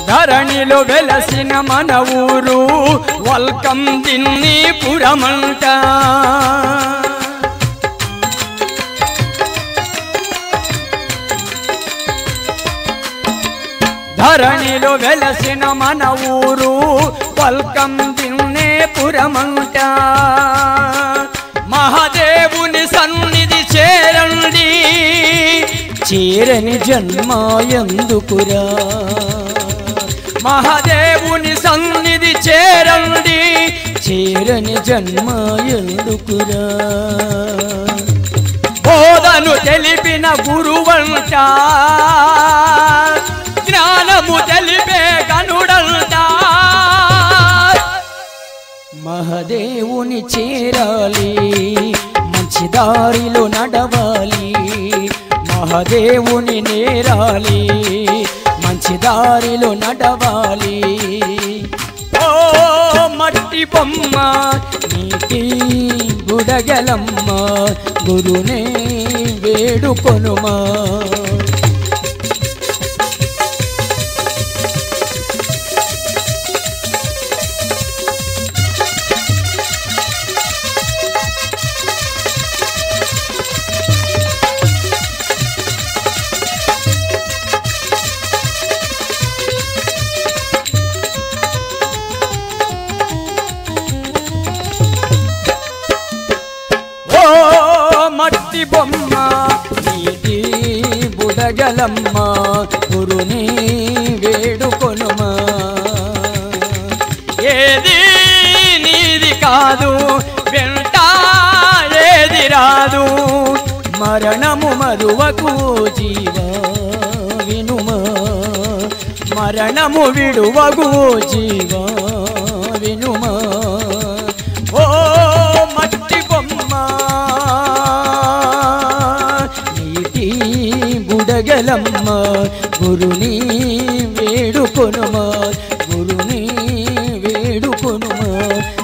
ధరణిలో వెలసిన మన ఊరు వల్కం దిన్ని పురమంట ధరణిలో వెలసిన మన ఊరు వల్కం దిన్నే పురమంట మహాదేవుని సన్నిధి చేరండి చేరని జన్మ ఎందుకురా మహాదేవుని సన్నిధి చేరండి చేరని జన్మ ఎందుకురా బోధను తెలిపిన గురువంట జ్ఞానము తెలిపే గనుడంట మహదేవుని చేరాలి మంచి దారిలో నడవాలి మహదేవుని నేరాలి మంచి దారిలో నడవాలి ఓ మట్టి బొమ్మ నీటి గుడగలమ్మ గురునే వేడుకొనుమా ఓ మట్టి బొమ్మ నీటి బుడగలమ్మ గురుని వేడుకొనుమా ఏది నీది కాదు వెంట ఏది రాదు మరణము మరువకు జీవా వినుమా మరణము విడువగు జీవా వినుమా ఓ మట్టి బొమ్మ నీటి బుడగలమ్మ గురుని వేడుకొనుమా గురుని వేడుకొనుమా